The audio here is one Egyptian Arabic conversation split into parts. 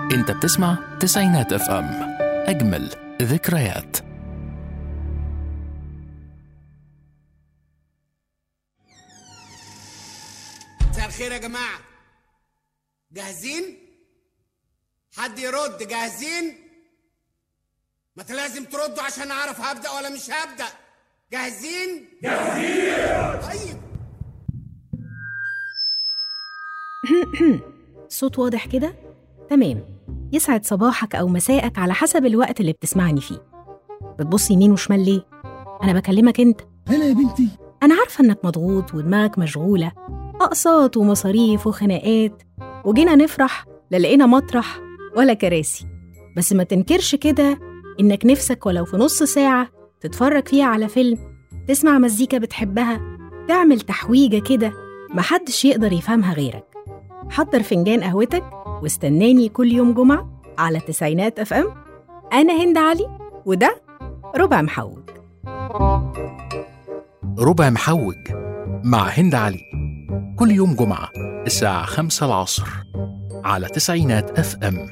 انت بتسمع تسعينات اف ام اجمل ذكريات مساء الخير يا جماعة جاهزين؟ حد يرد جاهزين؟ ما انت لازم تردوا عشان اعرف هبدأ ولا مش هبدأ جاهزين؟ جاهزين طيب صوت واضح كده؟ تمام يسعد صباحك أو مساءك على حسب الوقت اللي بتسمعني فيه بتبص يمين وشمال ليه؟ أنا بكلمك أنت هلا يا بنتي أنا عارفة إنك مضغوط ودماغك مشغولة أقساط ومصاريف وخناقات وجينا نفرح لا لقينا مطرح ولا كراسي بس ما تنكرش كده إنك نفسك ولو في نص ساعة تتفرج فيها على فيلم تسمع مزيكا بتحبها تعمل تحويجة كده محدش يقدر يفهمها غيرك حضر فنجان قهوتك واستناني كل يوم جمعة على تسعينات اف ام أنا هند علي وده ربع محوج ربع محوج مع هند علي كل يوم جمعة الساعة خمسة العصر على تسعينات اف ام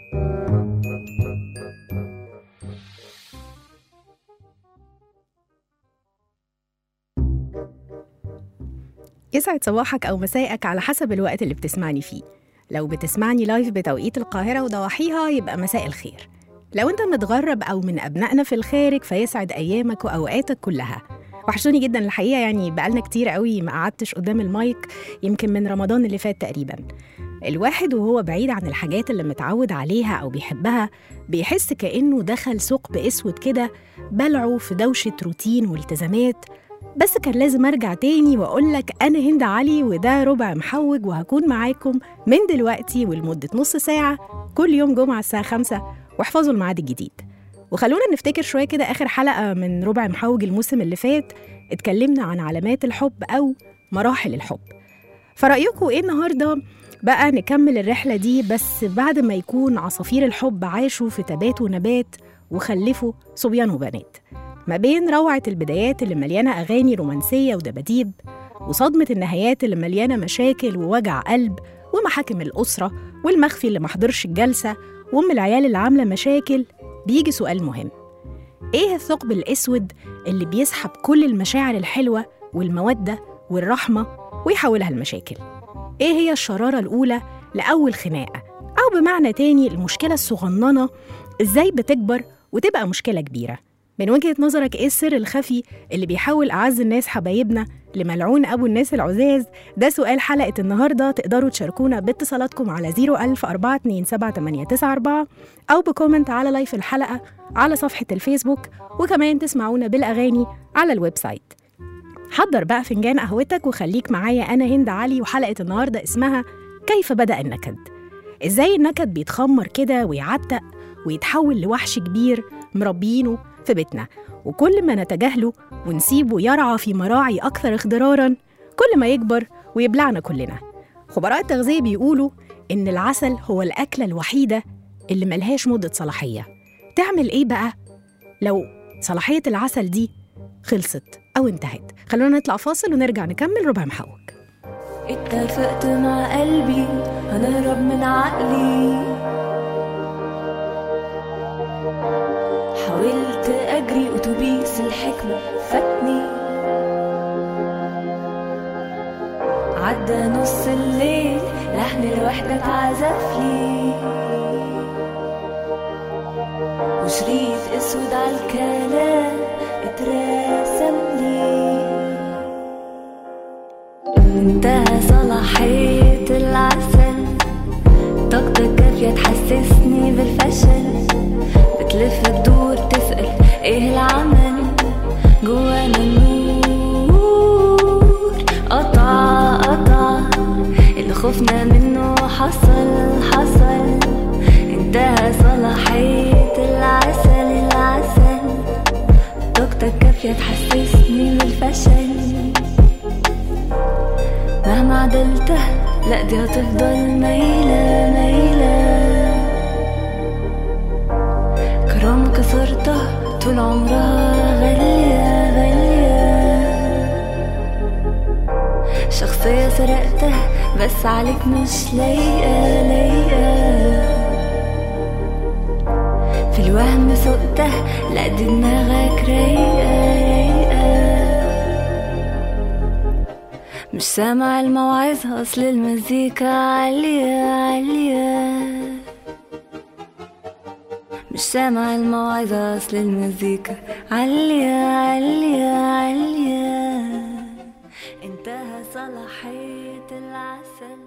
يسعد صباحك أو مساءك على حسب الوقت اللي بتسمعني فيه لو بتسمعني لايف بتوقيت القاهرة وضواحيها يبقى مساء الخير لو انت متغرب أو من أبنائنا في الخارج فيسعد أيامك وأوقاتك كلها وحشوني جدا الحقيقة يعني بقالنا كتير قوي ما قعدتش قدام المايك يمكن من رمضان اللي فات تقريبا الواحد وهو بعيد عن الحاجات اللي متعود عليها أو بيحبها بيحس كأنه دخل ثقب أسود كده بلعه في دوشة روتين والتزامات بس كان لازم ارجع تاني واقول لك انا هند علي وده ربع محوج وهكون معاكم من دلوقتي ولمده نص ساعه كل يوم جمعه الساعه 5 واحفظوا الميعاد الجديد وخلونا نفتكر شويه كده اخر حلقه من ربع محوج الموسم اللي فات اتكلمنا عن علامات الحب او مراحل الحب فرأيكم ايه النهارده بقى نكمل الرحلة دي بس بعد ما يكون عصافير الحب عاشوا في تبات ونبات وخلفوا صبيان وبنات ما بين روعة البدايات اللي مليانة أغاني رومانسية ودباديب وصدمة النهايات اللي مليانة مشاكل ووجع قلب ومحاكم الأسرة والمخفي اللي محضرش الجلسة وأم العيال اللي عاملة مشاكل بيجي سؤال مهم إيه الثقب الأسود اللي بيسحب كل المشاعر الحلوة والمودة والرحمة ويحولها لمشاكل؟ إيه هي الشرارة الأولى لأول خناقة؟ أو بمعنى تاني المشكلة الصغننة إزاي بتكبر وتبقى مشكلة كبيرة؟ من وجهة نظرك إيه السر الخفي اللي بيحول أعز الناس حبايبنا لملعون أبو الناس العزاز؟ ده سؤال حلقة النهاردة تقدروا تشاركونا باتصالاتكم على 010427894 أو بكومنت على لايف الحلقة على صفحة الفيسبوك وكمان تسمعونا بالأغاني على الويب سايت حضر بقى فنجان قهوتك وخليك معايا أنا هند علي وحلقة النهاردة اسمها كيف بدأ النكد إزاي النكد بيتخمر كده ويعتق ويتحول لوحش كبير مربيينه في بيتنا وكل ما نتجاهله ونسيبه يرعى في مراعي أكثر اخضرارا كل ما يكبر ويبلعنا كلنا خبراء التغذية بيقولوا إن العسل هو الأكلة الوحيدة اللي ملهاش مدة صلاحية تعمل إيه بقى لو صلاحية العسل دي خلصت أو انتهت خلونا نطلع فاصل ونرجع نكمل ربع محوج اتفقت مع قلبي هنهرب من عقلي حاولت اجري اتوبيس الحكمة فاتني عدى نص الليل لحن الوحدة اتعزف لي وشريط اسود على الكلام اترسم لي انتهى صلاحية العسل طاقتك كافية تحسسني بالفشل بتلف تدور تسأل ايه العمل جوانا النور قطع قطع اللي خفنا منه حصل حصل انتهى صلاحية العسل العسل طاقتك كافية تحسسني بالفشل مهما عدلته لا دي هتفضل مايلة مايلة كرام كسرته طول عمرها غالية غالية شخصية سرقته بس عليك مش لايقة لايقة الوهم سقته لا دي دماغك رايقة رايقة مش سامع الموعظة أصل المزيكا عالية عالية مش سامع الموعظة أصل المزيكا عالية عالية عالية انتهى صلاحية العسل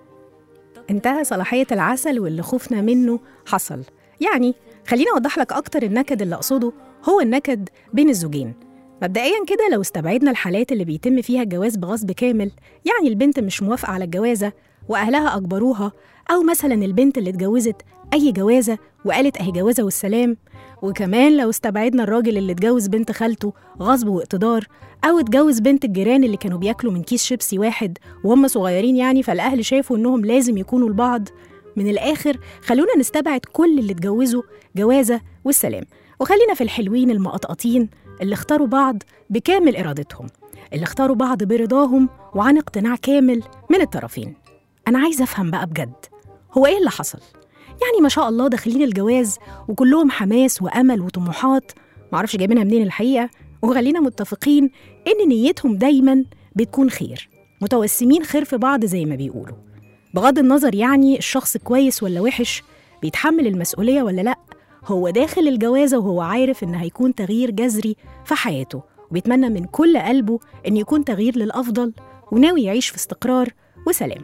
انتهى صلاحية العسل واللي خفنا منه حصل يعني خليني أوضح لك أكتر النكد اللي أقصده هو النكد بين الزوجين مبدئيا كده لو استبعدنا الحالات اللي بيتم فيها الجواز بغصب كامل يعني البنت مش موافقة على الجوازة وأهلها أجبروها أو مثلا البنت اللي اتجوزت أي جوازة وقالت أهي جوازة والسلام وكمان لو استبعدنا الراجل اللي اتجوز بنت خالته غصب واقتدار أو اتجوز بنت الجيران اللي كانوا بياكلوا من كيس شيبسي واحد وهم صغيرين يعني فالأهل شافوا إنهم لازم يكونوا لبعض من الآخر خلونا نستبعد كل اللي اتجوزوا جوازة والسلام وخلينا في الحلوين المقطقطين اللي اختاروا بعض بكامل إرادتهم اللي اختاروا بعض برضاهم وعن اقتناع كامل من الطرفين أنا عايزة أفهم بقى بجد هو إيه اللي حصل؟ يعني ما شاء الله داخلين الجواز وكلهم حماس وأمل وطموحات معرفش جايبينها منين الحقيقة وخلينا متفقين إن نيتهم دايما بتكون خير متوسمين خير في بعض زي ما بيقولوا بغض النظر يعني الشخص كويس ولا وحش بيتحمل المسؤولية ولا لأ هو داخل الجوازة وهو عارف إن هيكون تغيير جذري في حياته وبيتمنى من كل قلبه إن يكون تغيير للأفضل وناوي يعيش في استقرار وسلام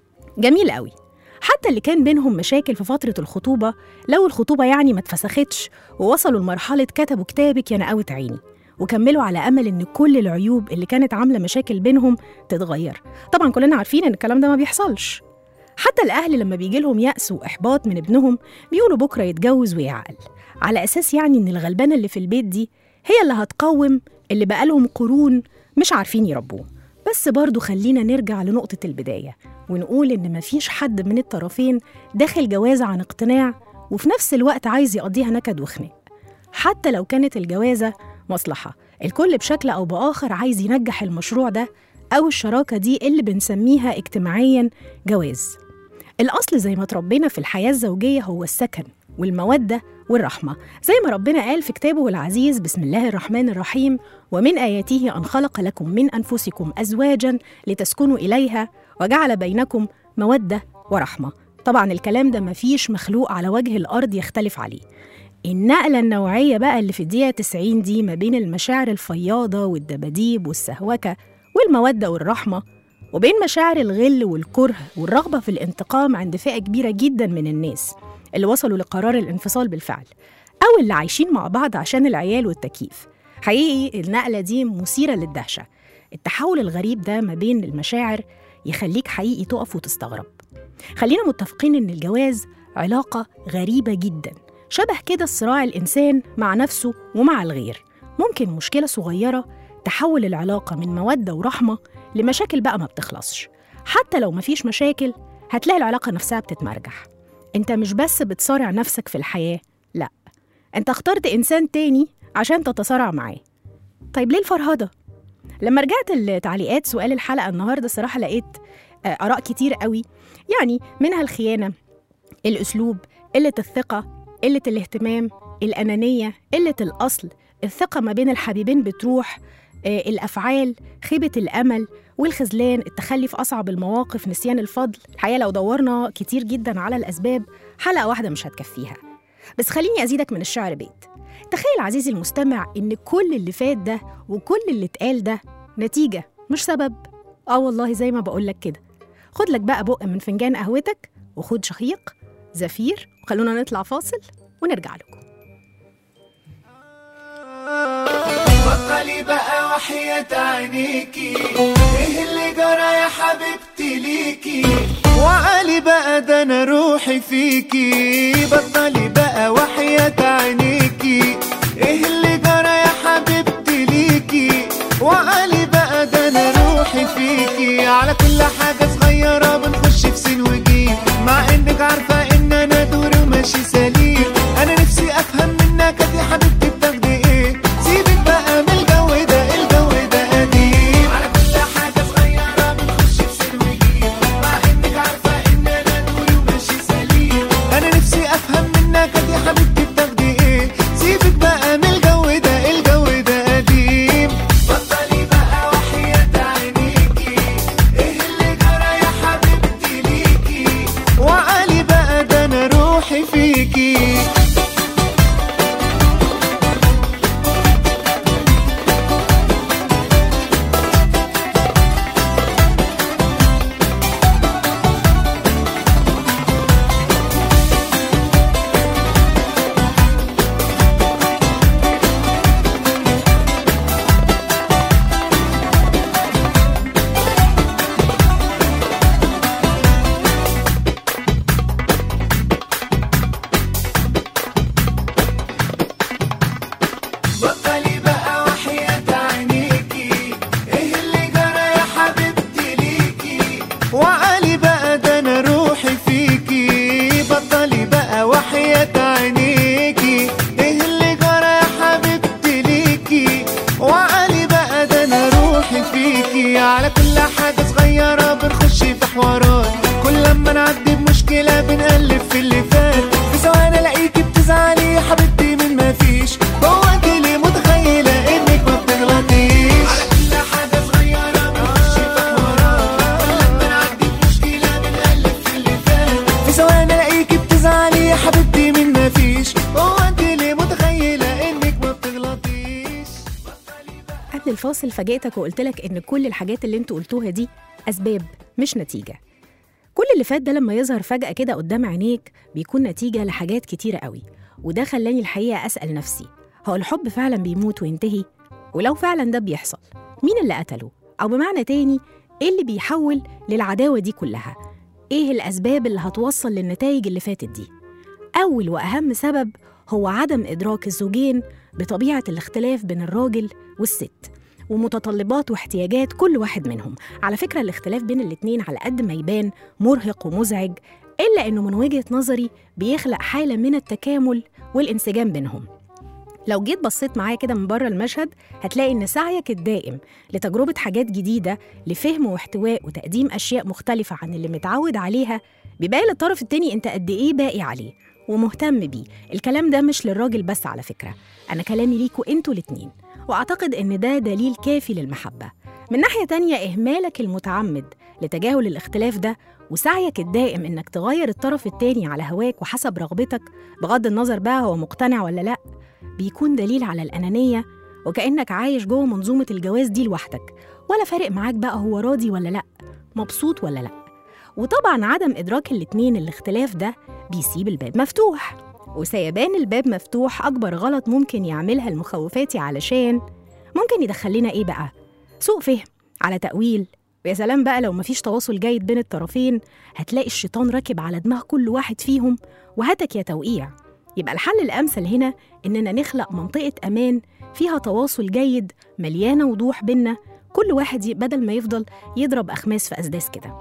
جميل قوي حتى اللي كان بينهم مشاكل في فترة الخطوبة لو الخطوبة يعني ما اتفسختش ووصلوا لمرحلة كتبوا كتابك يا نقاوة عيني وكملوا على أمل إن كل العيوب اللي كانت عاملة مشاكل بينهم تتغير طبعا كلنا عارفين إن الكلام ده ما بيحصلش حتى الأهل لما بيجي لهم يأس وإحباط من ابنهم بيقولوا بكرة يتجوز ويعقل على أساس يعني إن الغلبانة اللي في البيت دي هي اللي هتقوم اللي بقالهم قرون مش عارفين يربوه بس برضو خلينا نرجع لنقطة البداية ونقول إن مفيش حد من الطرفين داخل جوازة عن اقتناع وفي نفس الوقت عايز يقضيها نكد وخناق حتى لو كانت الجوازة مصلحة الكل بشكل أو بآخر عايز ينجح المشروع ده أو الشراكة دي اللي بنسميها اجتماعيا جواز الأصل زي ما تربينا في الحياة الزوجية هو السكن والمودة والرحمة زي ما ربنا قال في كتابه العزيز بسم الله الرحمن الرحيم ومن آياته أن خلق لكم من أنفسكم أزواجا لتسكنوا إليها وجعل بينكم مودة ورحمة طبعا الكلام ده مفيش مخلوق على وجه الأرض يختلف عليه النقلة النوعية بقى اللي في الدقيقة 90 دي ما بين المشاعر الفياضة والدباديب والسهوكة والمودة والرحمة وبين مشاعر الغل والكره والرغبة في الانتقام عند فئة كبيرة جدا من الناس اللي وصلوا لقرار الانفصال بالفعل أو اللي عايشين مع بعض عشان العيال والتكييف حقيقي النقلة دي مثيرة للدهشة التحول الغريب ده ما بين المشاعر يخليك حقيقي تقف وتستغرب خلينا متفقين إن الجواز علاقة غريبة جدا شبه كده صراع الإنسان مع نفسه ومع الغير ممكن مشكلة صغيرة تحول العلاقة من مودة ورحمة لمشاكل بقى ما بتخلصش حتى لو مفيش مشاكل هتلاقي العلاقة نفسها بتتمرجح انت مش بس بتصارع نفسك في الحياة لا انت اخترت إنسان تاني عشان تتصارع معاه طيب ليه الفرهدة؟ لما رجعت التعليقات سؤال الحلقة النهاردة صراحة لقيت آه، آراء كتير قوي يعني منها الخيانة الأسلوب قلة الثقة قلة الاهتمام الأنانية قلة الأصل الثقة ما بين الحبيبين بتروح آه، الأفعال خيبة الأمل والخذلان التخلي في أصعب المواقف نسيان الفضل الحقيقة لو دورنا كتير جدا على الأسباب حلقة واحدة مش هتكفيها بس خليني أزيدك من الشعر بيت تخيل عزيزي المستمع إن كل اللي فات ده وكل اللي اتقال ده نتيجة مش سبب آه والله زي ما بقولك كده خد لك بقى بق من فنجان قهوتك وخد شهيق زفير وخلونا نطلع فاصل ونرجع لكم بطلي بقى وحياة عينيكي ايه اللي جرى يا حبيبتي ليكي وعلي بقى ده انا روحي فيكي بطلي بقى وحياة عينيكي ايه اللي جرى يا حبيبتي ليكي وعلي بقى ده انا روحي فيكي على كل حاجة صغيرة بنخش في سين وجيم مع انك عارفة ان انا دوري وماشي سليم انا نفسي افهم منك يا حبيبتي بتاخدي ايه سيبك بقى من الجو ده الجو ده قديم على كل حاجة صغيرة بنخش في سين وجيم مع انك عارفة ان انا دوري وماشي سليم انا نفسي افهم منك يا حبيبتي بتاخدي ايه بنخش في حوارات كل لما نعدي بمشكلة بنقلب في اللي فات في ثواني الاقيكي بتزعلي يا حبيبتي من ما فيش هو انت ليه متخيلة انك ما بتغلطيش على كل حاجة صغيرة بنخش في حوارات كل لما نعدي بمشكلة بنقلب في اللي فات في ثواني الاقيكي بتزعلي يا حبيبتي من ما فيش هو انت ليه متخيلة انك ما بتغلطيش قبل الفاصل فاجئتك وقلت لك ان كل الحاجات اللي انتوا قلتوها دي اسباب مش نتيجه كل اللي فات ده لما يظهر فجاه كده قدام عينيك بيكون نتيجه لحاجات كتيره قوي وده خلاني الحقيقه اسال نفسي هو الحب فعلا بيموت وينتهي ولو فعلا ده بيحصل مين اللي قتله او بمعنى تاني ايه اللي بيحول للعداوه دي كلها ايه الاسباب اللي هتوصل للنتائج اللي فاتت دي اول واهم سبب هو عدم ادراك الزوجين بطبيعه الاختلاف بين الراجل والست ومتطلبات واحتياجات كل واحد منهم على فكرة الاختلاف بين الاتنين على قد ما يبان مرهق ومزعج إلا إنه من وجهة نظري بيخلق حالة من التكامل والانسجام بينهم لو جيت بصيت معايا كده من بره المشهد هتلاقي إن سعيك الدائم لتجربة حاجات جديدة لفهم واحتواء وتقديم أشياء مختلفة عن اللي متعود عليها بيبين للطرف التاني أنت قد إيه باقي عليه ومهتم بيه الكلام ده مش للراجل بس على فكرة أنا كلامي ليكوا أنتوا الاتنين وأعتقد إن ده دليل كافي للمحبة من ناحية تانية إهمالك المتعمد لتجاهل الاختلاف ده وسعيك الدائم إنك تغير الطرف التاني على هواك وحسب رغبتك بغض النظر بقى هو مقتنع ولا لأ بيكون دليل على الأنانية وكأنك عايش جوه منظومة الجواز دي لوحدك ولا فارق معاك بقى هو راضي ولا لأ مبسوط ولا لأ وطبعا عدم إدراك الاتنين الاختلاف ده بيسيب الباب مفتوح وسيبان الباب مفتوح أكبر غلط ممكن يعملها المخوفاتي علشان ممكن يدخل لنا إيه بقى؟ سوء فهم على تأويل ويا سلام بقى لو مفيش تواصل جيد بين الطرفين هتلاقي الشيطان راكب على دماغ كل واحد فيهم وهتك يا توقيع يبقى الحل الأمثل هنا إننا نخلق منطقة أمان فيها تواصل جيد مليانة وضوح بينا كل واحد ي- بدل ما يفضل يضرب أخماس في أسداس كده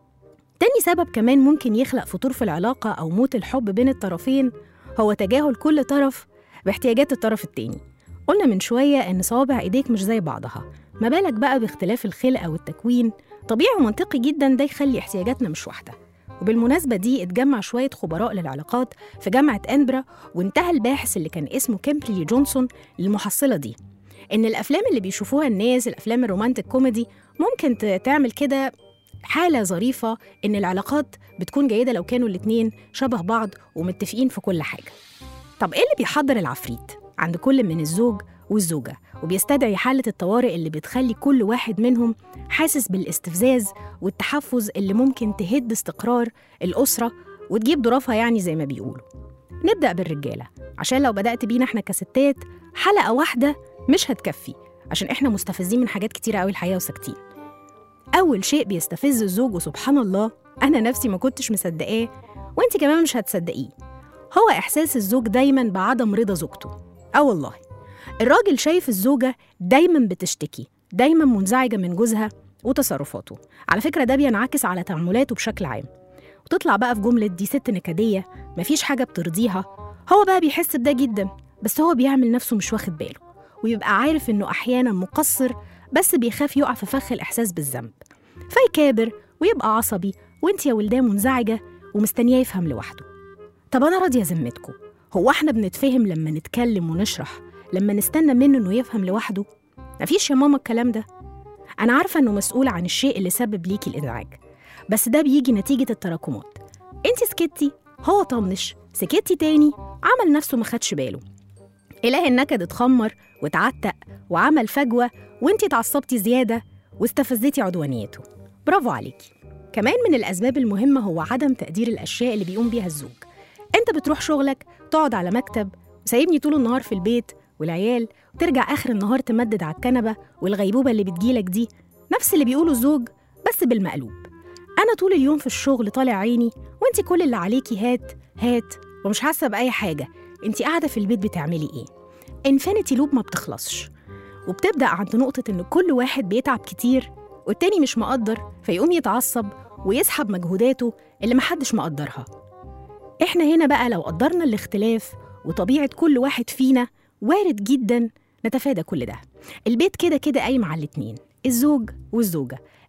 تاني سبب كمان ممكن يخلق فتور في العلاقة أو موت الحب بين الطرفين هو تجاهل كل طرف باحتياجات الطرف التاني قلنا من شوية إن صوابع إيديك مش زي بعضها ما بالك بقى باختلاف الخلقة والتكوين طبيعي ومنطقي جدا ده يخلي احتياجاتنا مش واحدة وبالمناسبة دي اتجمع شوية خبراء للعلاقات في جامعة أنبرا وانتهى الباحث اللي كان اسمه كيمبرلي جونسون للمحصلة دي إن الأفلام اللي بيشوفوها الناس الأفلام الرومانتك كوميدي ممكن ت- تعمل كده حالة ظريفة إن العلاقات بتكون جيدة لو كانوا الاتنين شبه بعض ومتفقين في كل حاجة طب إيه اللي بيحضر العفريت عند كل من الزوج والزوجة وبيستدعي حالة الطوارئ اللي بتخلي كل واحد منهم حاسس بالاستفزاز والتحفز اللي ممكن تهد استقرار الأسرة وتجيب ظرافها يعني زي ما بيقولوا نبدأ بالرجالة عشان لو بدأت بينا احنا كستات حلقة واحدة مش هتكفي عشان احنا مستفزين من حاجات كتيرة قوي الحقيقة وساكتين أول شيء بيستفز الزوج وسبحان الله أنا نفسي ما كنتش مصدقاه وأنت كمان مش هتصدقيه هو إحساس الزوج دايما بعدم رضا زوجته آه والله الراجل شايف الزوجة دايما بتشتكي دايما منزعجة من جوزها وتصرفاته على فكرة ده بينعكس على تعاملاته بشكل عام وتطلع بقى في جملة دي ست نكدية مفيش حاجة بترضيها هو بقى بيحس بده جدا بس هو بيعمل نفسه مش واخد باله ويبقى عارف إنه أحيانا مقصر بس بيخاف يقع في فخ الإحساس بالذنب فيكابر ويبقى عصبي وانت يا ولدان منزعجة ومستنياه يفهم لوحده طب أنا راضية ذمتكم هو احنا بنتفهم لما نتكلم ونشرح لما نستنى منه إنه يفهم لوحده مفيش يا ماما الكلام ده أنا عارفة إنه مسؤول عن الشيء اللي سبب ليكي الإنزعاج بس ده بيجي نتيجة التراكمات انت سكتي هو طنش سكتي تاني عمل نفسه ما خدش باله إله النكد اتخمر واتعتق وعمل فجوة وانتي اتعصبتي زيادة واستفزتي عدوانيته برافو عليكي كمان من الأسباب المهمة هو عدم تقدير الأشياء اللي بيقوم بيها الزوج أنت بتروح شغلك تقعد على مكتب وسايبني طول النهار في البيت والعيال وترجع آخر النهار تمدد على الكنبة والغيبوبة اللي بتجيلك دي نفس اللي بيقوله الزوج بس بالمقلوب أنا طول اليوم في الشغل طالع عيني وانت كل اللي عليكي هات هات ومش حاسة بأي حاجة انت قاعدة في البيت بتعملي ايه انفينيتي لوب ما بتخلصش وبتبدأ عند نقطة إن كل واحد بيتعب كتير والتاني مش مقدر فيقوم يتعصب ويسحب مجهوداته اللي محدش مقدرها إحنا هنا بقى لو قدرنا الاختلاف وطبيعة كل واحد فينا وارد جدا نتفادى كل ده البيت كده كده قايم على الاتنين الزوج والزوجة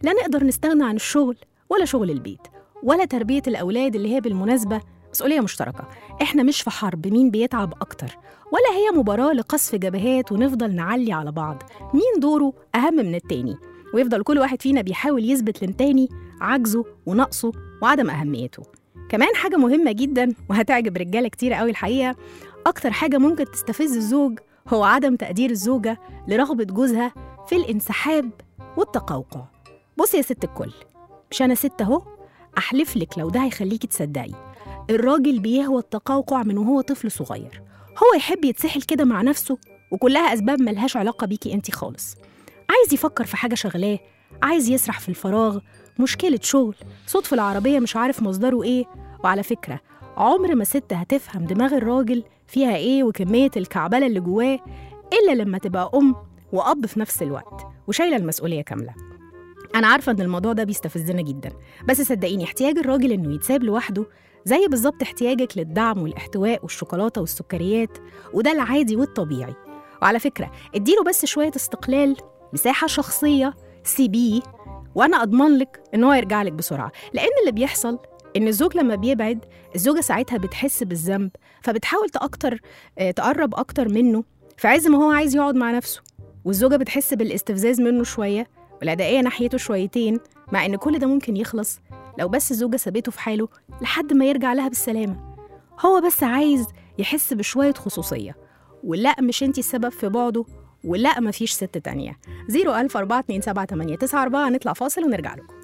لا نقدر نستغنى عن الشغل ولا شغل البيت ولا تربية الأولاد اللي هي بالمناسبة مسؤولية مشتركة إحنا مش في حرب مين بيتعب أكتر ولا هي مباراة لقصف جبهات ونفضل نعلي على بعض مين دوره أهم من التاني ويفضل كل واحد فينا بيحاول يثبت للتاني عجزه ونقصه وعدم أهميته كمان حاجة مهمة جدا وهتعجب رجالة كتير قوي الحقيقة أكتر حاجة ممكن تستفز الزوج هو عدم تقدير الزوجة لرغبة جوزها في الانسحاب والتقوقع بصي يا ست الكل مش أنا ست أهو أحلف لك لو ده هيخليكي تصدقي الراجل بيهوى التقوقع من وهو طفل صغير هو يحب يتسحل كده مع نفسه وكلها أسباب ملهاش علاقة بيكي أنت خالص عايز يفكر في حاجة شغلاه عايز يسرح في الفراغ مشكلة شغل صوت في العربية مش عارف مصدره إيه وعلى فكرة عمر ما ست هتفهم دماغ الراجل فيها إيه وكمية الكعبلة اللي جواه إلا لما تبقى أم وأب في نفس الوقت وشايلة المسؤولية كاملة أنا عارفة إن الموضوع ده بيستفزنا جدا بس صدقيني احتياج الراجل إنه يتساب لوحده زي بالظبط احتياجك للدعم والاحتواء والشوكولاتة والسكريات وده العادي والطبيعي وعلى فكرة اديله بس شوية استقلال مساحة شخصية سيبيه وأنا أضمن لك إن هو يرجع لك بسرعة لأن اللي بيحصل إن الزوج لما بيبعد الزوجة ساعتها بتحس بالذنب فبتحاول تأكتر آه، تقرب أكتر منه في عز ما هو عايز يقعد مع نفسه والزوجة بتحس بالاستفزاز منه شوية والأدائية ناحيته شويتين مع إن كل ده ممكن يخلص لو بس الزوجة سابته في حاله لحد ما يرجع لها بالسلامة هو بس عايز يحس بشوية خصوصية ولا مش انتي السبب في بعده ولا مفيش ست تانية 004278994 نطلع فاصل ونرجع لكم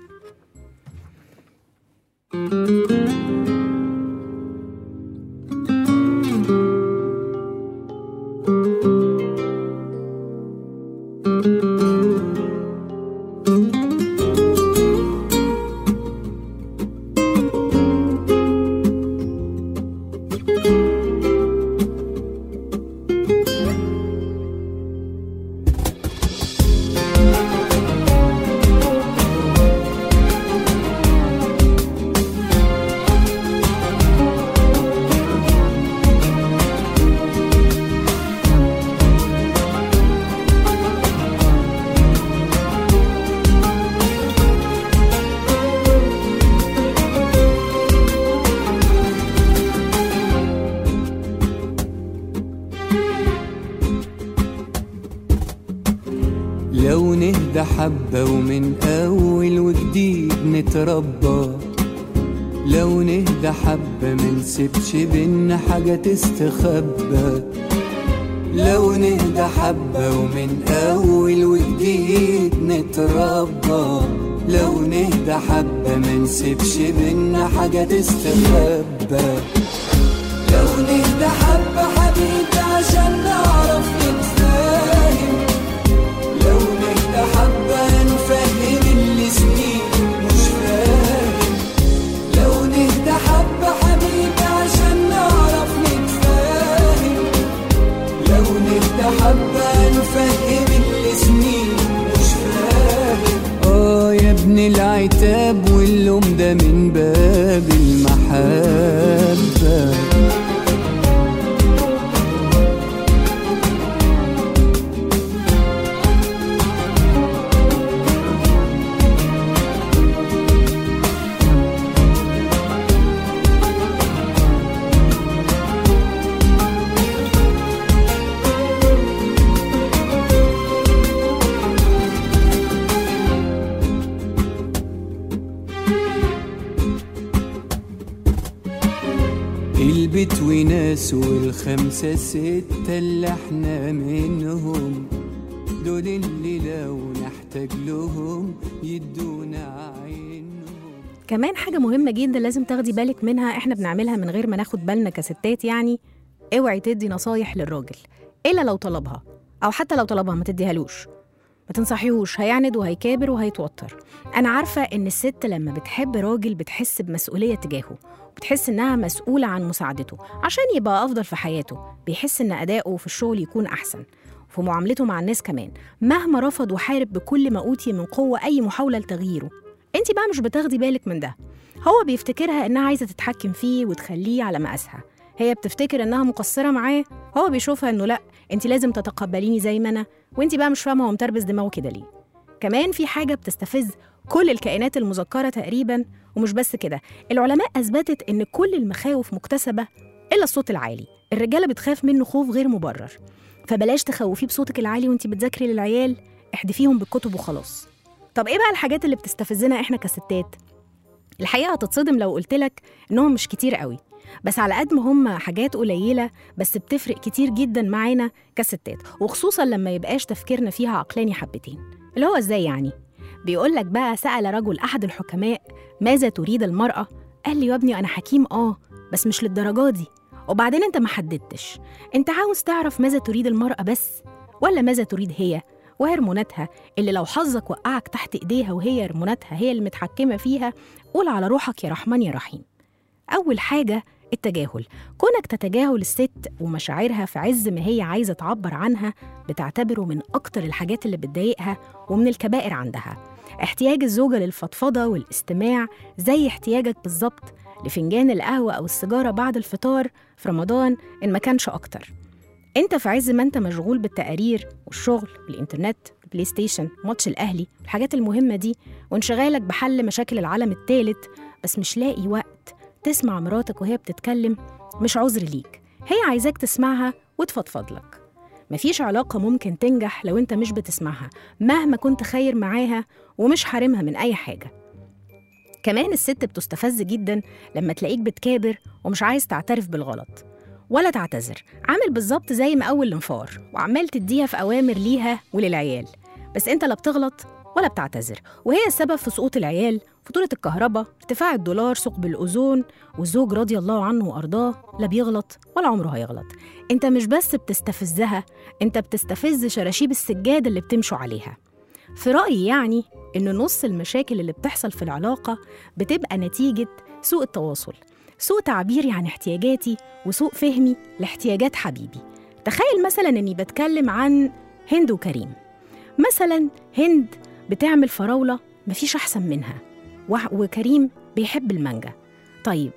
لو نهدى حبة ومن أول وجديد نتربى لو نهدى حبة منسيبش بينا حاجة تستخبى لو نهدى حبة ومن أول وجديد نتربى لو نهدى حبة منسيبش بينا حاجة تستخبى لو نهدى حبة حبيبي عشان نعرف نتفاهم لو نهدى حبة نفهم اللي سنين مش فاهم لو نهدى حبة حبيبي عشان نعرف نتفاهم لو نهدى حبة نفهم اللي سنين مش فاهم اه يا ابن العتاب واللوم ده من باب المحبه البيت وناس والخمسة ستة اللي احنا منهم دول اللي لو نحتاج لهم يدونا عينهم كمان حاجة مهمة جدا لازم تاخدي بالك منها احنا بنعملها من غير ما ناخد بالنا كستات يعني اوعي تدي نصايح للراجل الا لو طلبها او حتى لو طلبها ما تديهالوش ما تنصحيهوش هيعند وهيكابر وهيتوتر انا عارفة ان الست لما بتحب راجل بتحس بمسؤولية تجاهه بتحس انها مسؤولة عن مساعدته عشان يبقى افضل في حياته بيحس ان اداؤه في الشغل يكون احسن وفي معاملته مع الناس كمان مهما رفض وحارب بكل ما اوتي من قوة اي محاولة لتغييره انت بقى مش بتاخدي بالك من ده هو بيفتكرها انها عايزة تتحكم فيه وتخليه على مقاسها هي بتفتكر انها مقصرة معاه هو بيشوفها انه لا انت لازم تتقبليني زي ما انا وانت بقى مش فاهمة هو متربس دماغه كده ليه كمان في حاجة بتستفز كل الكائنات المذكرة تقريبا ومش بس كده العلماء أثبتت إن كل المخاوف مكتسبة إلا الصوت العالي الرجالة بتخاف منه خوف غير مبرر فبلاش تخوفيه بصوتك العالي وانت بتذاكري للعيال احدفيهم بالكتب وخلاص طب ايه بقى الحاجات اللي بتستفزنا احنا كستات الحقيقه هتتصدم لو قلتلك انهم مش كتير قوي بس على قد ما هم حاجات قليله بس بتفرق كتير جدا معانا كستات وخصوصا لما يبقاش تفكيرنا فيها عقلاني حبتين اللي هو ازاي يعني بيقول لك بقى سأل رجل أحد الحكماء ماذا تريد المرأة؟ قال لي يا ابني أنا حكيم آه بس مش للدرجة دي وبعدين أنت ما حددتش أنت عاوز تعرف ماذا تريد المرأة بس ولا ماذا تريد هي وهرموناتها اللي لو حظك وقعك تحت إيديها وهي هرموناتها هي اللي متحكمة فيها قول على روحك يا رحمن يا رحيم أول حاجة التجاهل كونك تتجاهل الست ومشاعرها في عز ما هي عايزة تعبر عنها بتعتبره من أكتر الحاجات اللي بتضايقها ومن الكبائر عندها احتياج الزوجة للفضفضة والاستماع زي احتياجك بالظبط لفنجان القهوة أو السيجارة بعد الفطار في رمضان إن ما كانش أكتر انت في عز ما انت مشغول بالتقارير والشغل والإنترنت البلاي ستيشن ماتش الأهلي الحاجات المهمة دي وانشغالك بحل مشاكل العالم الثالث بس مش لاقي وقت تسمع مراتك وهي بتتكلم مش عذر ليك هي عايزاك تسمعها وتفضفض لك مفيش علاقة ممكن تنجح لو انت مش بتسمعها مهما كنت خير معاها ومش حارمها من أي حاجة كمان الست بتستفز جدا لما تلاقيك بتكابر ومش عايز تعترف بالغلط ولا تعتذر عامل بالظبط زي ما أول الانفار وعمال تديها في أوامر ليها وللعيال بس انت لا بتغلط ولا بتعتذر وهي السبب في سقوط العيال فاتورة الكهرباء ارتفاع الدولار ثقب الأوزون والزوج رضي الله عنه وأرضاه لا بيغلط ولا عمره هيغلط انت مش بس بتستفزها انت بتستفز شراشيب السجادة اللي بتمشوا عليها في رأيي يعني إن نص المشاكل اللي بتحصل في العلاقة بتبقى نتيجة سوء التواصل سوء تعبيري عن احتياجاتي وسوء فهمي لاحتياجات حبيبي تخيل مثلا إني بتكلم عن هند وكريم مثلا هند بتعمل فراولة مفيش أحسن منها وح- وكريم بيحب المانجا طيب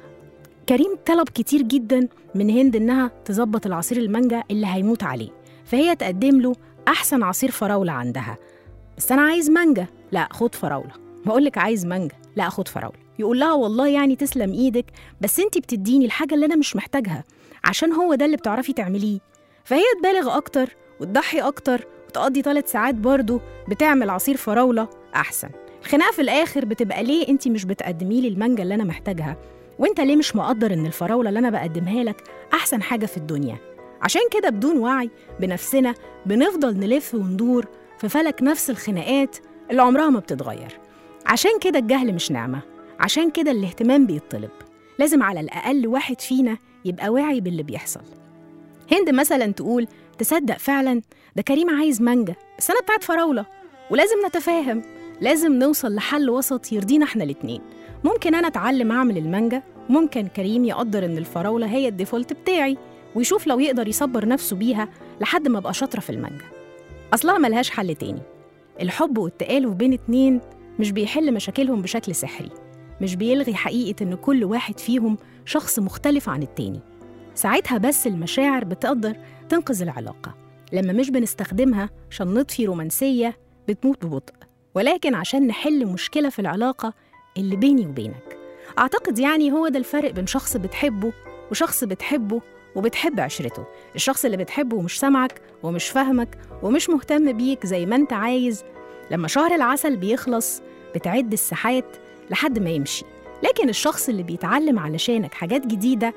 كريم طلب كتير جدا من هند إنها تظبط العصير المانجا اللي هيموت عليه فهي تقدم له أحسن عصير فراولة عندها بس أنا عايز مانجا لا خد فراولة بقول لك عايز مانجا لا خد فراولة يقول لها والله يعني تسلم إيدك بس أنت بتديني الحاجة اللي أنا مش محتاجها عشان هو ده اللي بتعرفي تعمليه فهي تبالغ أكتر وتضحي أكتر وتقضي ثلاث ساعات برضه بتعمل عصير فراولة أحسن الخناقة في الآخر بتبقى ليه أنت مش بتقدمي لي المانجا اللي أنا محتاجها وأنت ليه مش مقدر إن الفراولة اللي أنا بقدمها لك أحسن حاجة في الدنيا عشان كده بدون وعي بنفسنا بنفضل نلف وندور في فلك نفس الخناقات اللي عمرها ما بتتغير عشان كده الجهل مش نعمة عشان كده الاهتمام بيطلب لازم على الأقل واحد فينا يبقى واعي باللي بيحصل هند مثلا تقول تصدق فعلا ده كريم عايز مانجا بس أنا بتاعت فراولة ولازم نتفاهم لازم نوصل لحل وسط يرضينا احنا الاتنين ممكن أنا أتعلم أعمل المانجا ممكن كريم يقدر إن الفراولة هي الديفولت بتاعي ويشوف لو يقدر يصبر نفسه بيها لحد ما أبقى شاطرة في المانجا أصلها ملهاش حل تاني الحب والتآلف بين اتنين مش بيحل مشاكلهم بشكل سحري مش بيلغي حقيقة إن كل واحد فيهم شخص مختلف عن التاني ساعتها بس المشاعر بتقدر تنقذ العلاقة لما مش بنستخدمها عشان نطفي رومانسية بتموت ببطء ولكن عشان نحل مشكلة في العلاقة اللي بيني وبينك أعتقد يعني هو ده الفرق بين شخص بتحبه وشخص بتحبه وبتحب عشرته الشخص اللي بتحبه ومش سامعك ومش فاهمك ومش مهتم بيك زي ما انت عايز لما شهر العسل بيخلص بتعد الساعات لحد ما يمشي لكن الشخص اللي بيتعلم علشانك حاجات جديدة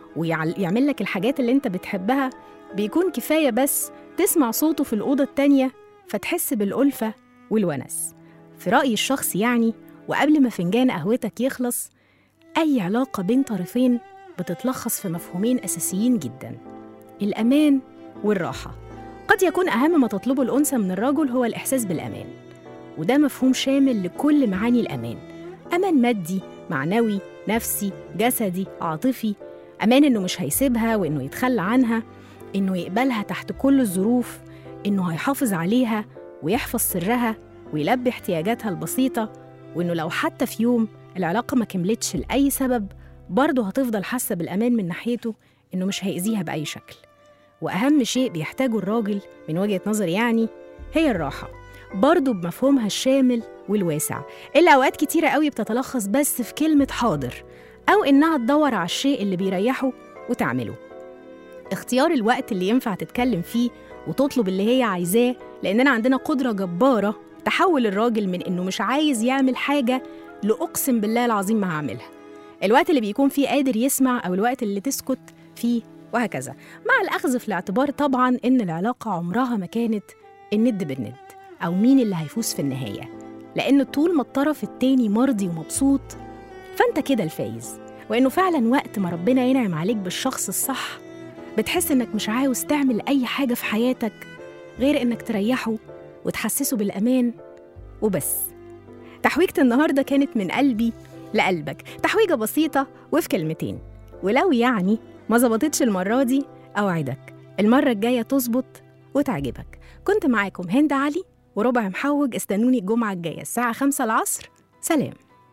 ويعمل لك الحاجات اللي انت بتحبها بيكون كفاية بس تسمع صوته في الأوضة التانية فتحس بالألفة والونس في رأيي الشخص يعني وقبل ما فنجان قهوتك يخلص أي علاقة بين طرفين بتتلخص في مفهومين أساسيين جدا الأمان والراحة قد يكون أهم ما تطلبه الأنثى من الرجل هو الإحساس بالأمان وده مفهوم شامل لكل معاني الأمان أمان مادي معنوي نفسي جسدي عاطفي أمان إنه مش هيسيبها وإنه يتخلى عنها إنه يقبلها تحت كل الظروف إنه هيحافظ عليها ويحفظ سرها ويلبي احتياجاتها البسيطة وإنه لو حتى في يوم العلاقة ما كملتش لأي سبب برضه هتفضل حاسة بالأمان من ناحيته إنه مش هيأذيها بأي شكل وأهم شيء بيحتاجه الراجل من وجهة نظري يعني هي الراحة برضه بمفهومها الشامل والواسع اللي أوقات كتيرة قوي بتتلخص بس في كلمة حاضر أو إنها تدور على الشيء اللي بيريحه وتعمله اختيار الوقت اللي ينفع تتكلم فيه وتطلب اللي هي عايزاه لأننا عندنا قدرة جبارة تحول الراجل من إنه مش عايز يعمل حاجة لأقسم بالله العظيم ما هعملها الوقت اللي بيكون فيه قادر يسمع أو الوقت اللي تسكت فيه وهكذا مع الأخذ في الاعتبار طبعا إن العلاقة عمرها ما كانت الند بالند أو مين اللي هيفوز في النهاية لأن طول ما الطرف التاني مرضي ومبسوط فأنت كده الفايز وإنه فعلا وقت ما ربنا ينعم عليك بالشخص الصح بتحس إنك مش عاوز تعمل أي حاجة في حياتك غير إنك تريحه وتحسسه بالأمان وبس تحويجة النهاردة كانت من قلبي لقلبك تحويجة بسيطة وفي كلمتين ولو يعني ما ظبطتش المرة دي أوعدك المرة الجاية تظبط وتعجبك كنت معاكم هند علي وربع محوج استنوني الجمعة الجاية الساعة خمسة العصر سلام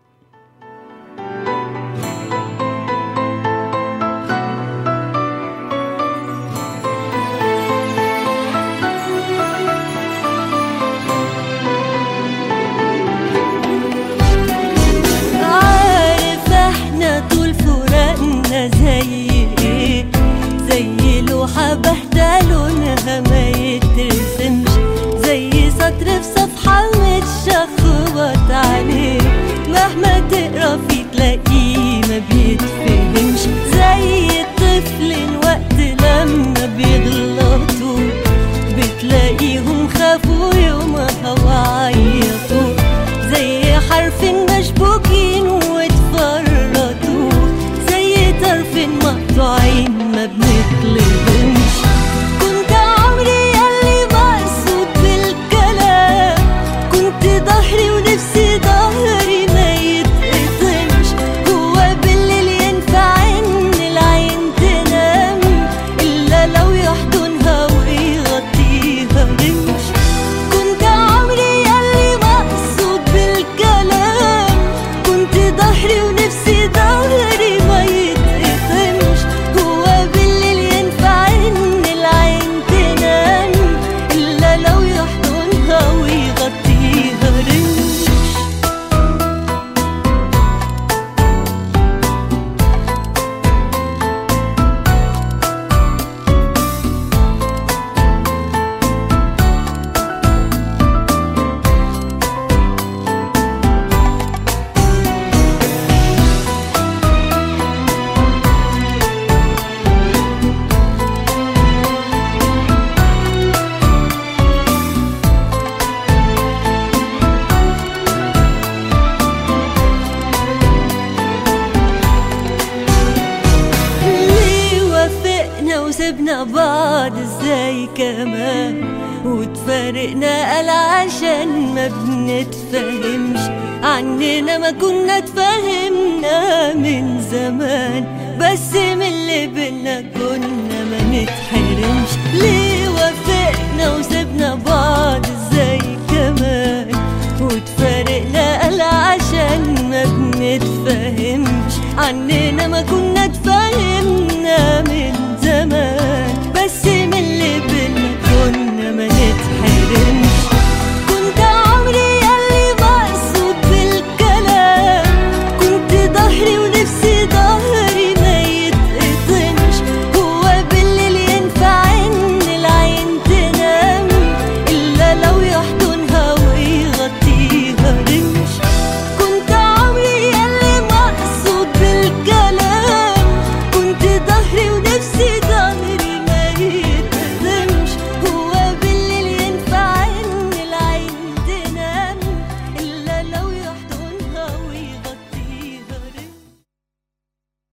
عارف احنا طول فراقنا زي ايه زي لوحة باهتة لونها ما يترسمش زي سطر في صفحة متشخبط عليه مهما تقرا فيه تلاقيه ما بيتفهمش زي الطفل وقت لما بيغلطوا بتلاقيهم خافوا يومها وعيطوا زي حرف مشبوكين واتفرطوا زي طرف مقطوعين ما بنطلبهمش كنت عمري ياللي مقصود بالكلام كنت ظهري ونفسي ظهري ما يتقطمش هو بالليل ينفع ان العين تنام الا لو يحضنها ويغطيها رمش كنت عمري ياللي مقصود بالكلام كنت ظهري ونفسي ظهري ما يتقطمش هو بالليل ينفع ان العين تنام الا لو يحضنها ويغطيها رمش ليه وافقنا وسبنا بعض ازاي كمان وتفارقنا قال عشان ما بنتفهمش عننا ما كنا اتفهمنا من زمان بس من اللي بينا كنا ما نتحرمش ليه وافقنا وسبنا بعض ازاي كمان وتفارقنا قال عشان ما بنتفهمش عننا ما كنا